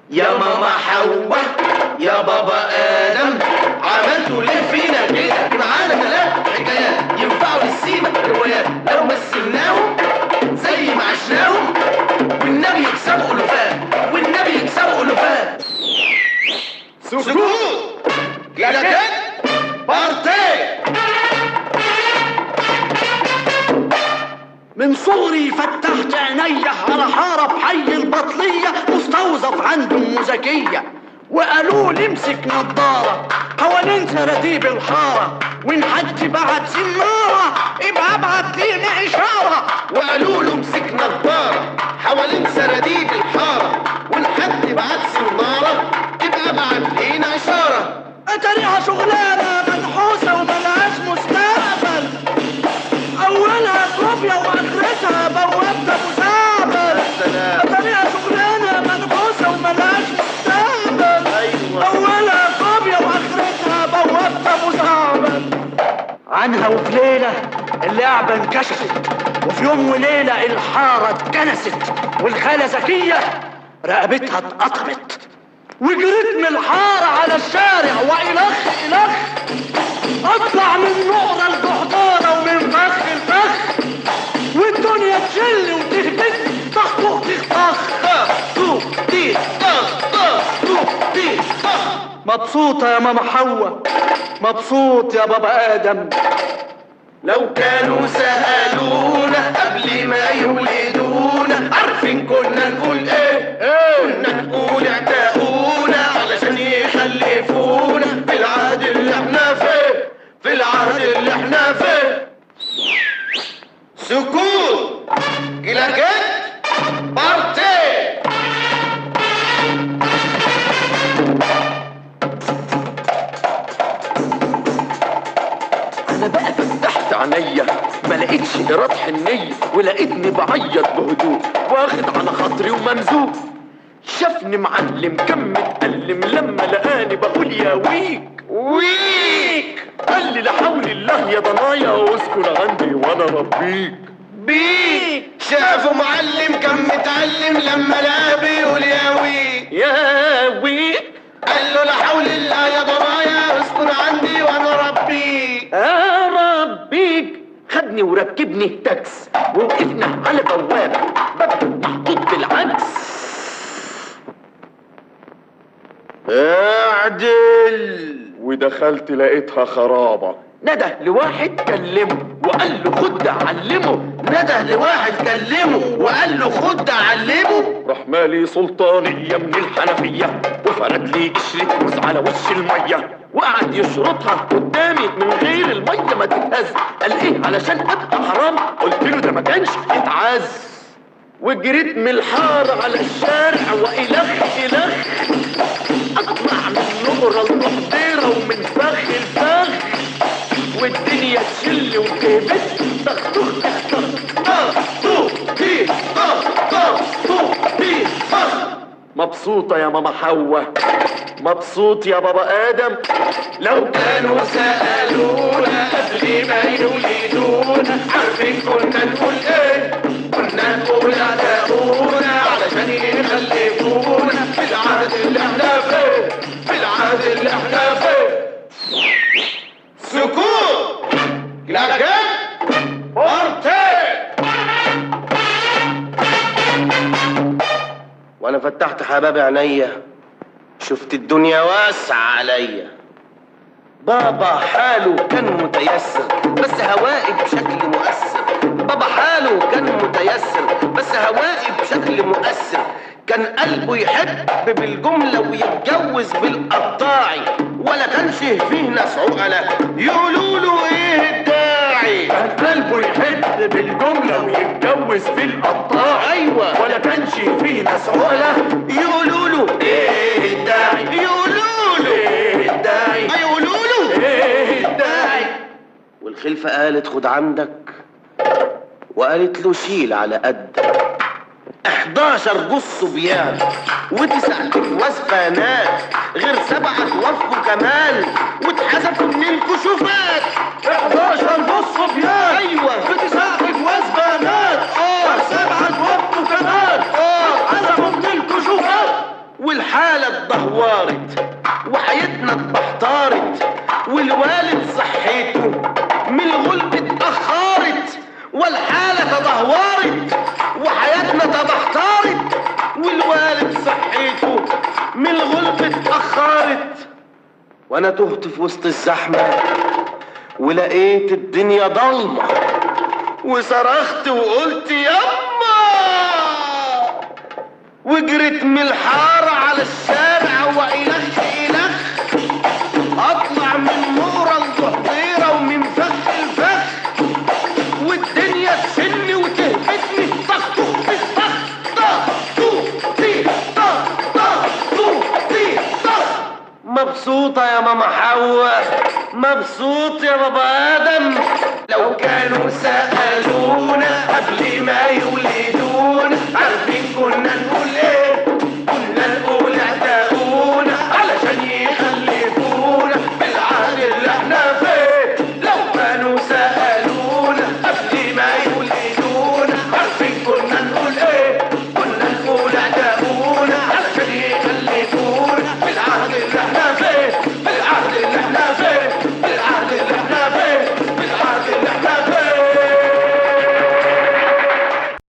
يا ماما حواء يا بابا ادم عملتوا ليه فينا كده دي معانا كلام حكايات ينفعوا للسيما روايات لو مثلناهم زي ما عشناهم والنبي يكسبوا الوفات والنبي يكسبوا الوفات سكوت كلاكيت بارتي من صغري فتحت عيني على حارة بحي البطلية مستوظف عنده أم زكية وقالوا لي امسك نضارة حوالين سراديب الحارة وإن حد بعت سمارة ابقى ابعت لينا إشارة وقالوا له امسك نظارة حوالين سراديب الحارة وان حد بعت سنارة تبقى بعت لينا إشارة أتاريها شغلانة منحوسة وملهاش مستقبل أولها كوبيا وآخرتها بوابة مساعدة سلام أتاريها شغلانة منحوسة وملهاش مستقبل أيوة. أولها كوبيا وآخرتها بوابة مساعدة عنها وفي ليلة اللعبة انكشفت وفي يوم وليلة الحارة اتكنست والخالة زكية رقبتها اتقطمت وجريت من الحارة على الشارع وإلخ إلخ أطلع من نقرة الجحدانة ومن فخ لفخ والدنيا تشل وتهبط طخ طخ طخ طخ طخ طوق دي طخ طخ طوق دي طخ مبسوطة يا ماما حواء مبسوط يا بابا آدم لو كانوا سألونا قبل ما يولدونا عارفين كنا نقول ايه كنا نقول اعتقونا علشان يخلفونا في العهد اللي احنا فيه في العهد اللي احنا فيه سكوت كلاكيت بارتي انا بقى فتحت عينيا ما لقيتش ايراد حنيه ولقيتني بعيط بهدوء واخد على خاطري وممزوق شافني معلم كم متألم لما لقاني بقول يا ويك ويك قال لي لا حول الله يا ضنايا اسكن عندي وانا ربيك بيك شافوا معلم كان متعلم لما لقى بيقول يا ويك يا ويك قال له لا حول الله يا ضنايا اسكن عندي وانا ربيك يا ربيك خدني وركبني تاكس ووقفنا على بوابة باب محطوط بالعكس اعدل ودخلت لقيتها خرابة نده لواحد كلمه وقال له خد علمه نده لواحد كلمه وقال له خد علمه راح مالي سلطانية من الحنفية وفرد لي قشرة موز على وش المية وقعد يشرطها قدامي من غير المية ما تتهز قال ايه علشان ابقى حرام قلت له ده ما كانش يتعز وجريت من الحارة على الشارع وإلخ إلخ أطلع من نقرة المحضرة ومن فخ الفخ والدنيا تشل وتهبط تخطخ تخطخ طخ طوق دي طخ طخ طوق دي طخ مبسوطة يا ماما حواء مبسوط يا بابا آدم لو كانوا سألونا قبل ما يولدونا عارفين كنا نقول ايه كنا نقول اعتقونا علشان يخلفونا في العهد اللي احنا فيه في العهد اللي احنا فيه سكوت كلاكيت بارتي وانا فتحت حباب عينيا شفت الدنيا واسعة عليا بابا حاله كان متيسر بس هوائي بشكل مؤثر بابا حاله كان متيسر بس هوائي بشكل مؤثر كان قلبه يحب بالجملة ويتجوز بالقطاعي ولا كانش فيه ناس عقلة يقولوا له ايه الداعي كان قلبه يحب بالجملة ويتجوز في القطاع ايوه ولا كانش فيه ناس عقلة يقولوا له ايه الداعي يقولوا له ايه الداعي يقولوا له ايه الداعي والخلفة قالت خد عندك وقالت له شيل على قدك 11 جوز صبيان وتسع اكواز بنات غير سبعة توفوا كمان واتحذفوا من الكشوفات 11 جوز صبيان ايوه بتسع جواز بنات اه سبعة وقت كمان اه عزموا من الكشوفات والحالة اتدهورت وحياتنا اتبحترت والوالد صحته من الغلب اتأخرت والحالة تدهورت وحياتنا تبحترت والوالد صحته من الغلب اتأخرت وانا تهت في وسط الزحمة ولقيت الدنيا ضلمة وصرخت وقلت يما وجريت من الحارة على الشارع وإلخ إلخ أطلع من مورة البحيرة ومن فخ الفخ والدنيا تشني وتهبطني طخ طخ طخ طخ طخ طخ طخ طخ طخ طخ طخ طخ مبسوطة يا ماما حواء مبسوط يا بابا آدم لو كانوا سألونا قبل ما يولدونا عارفين كنا نقول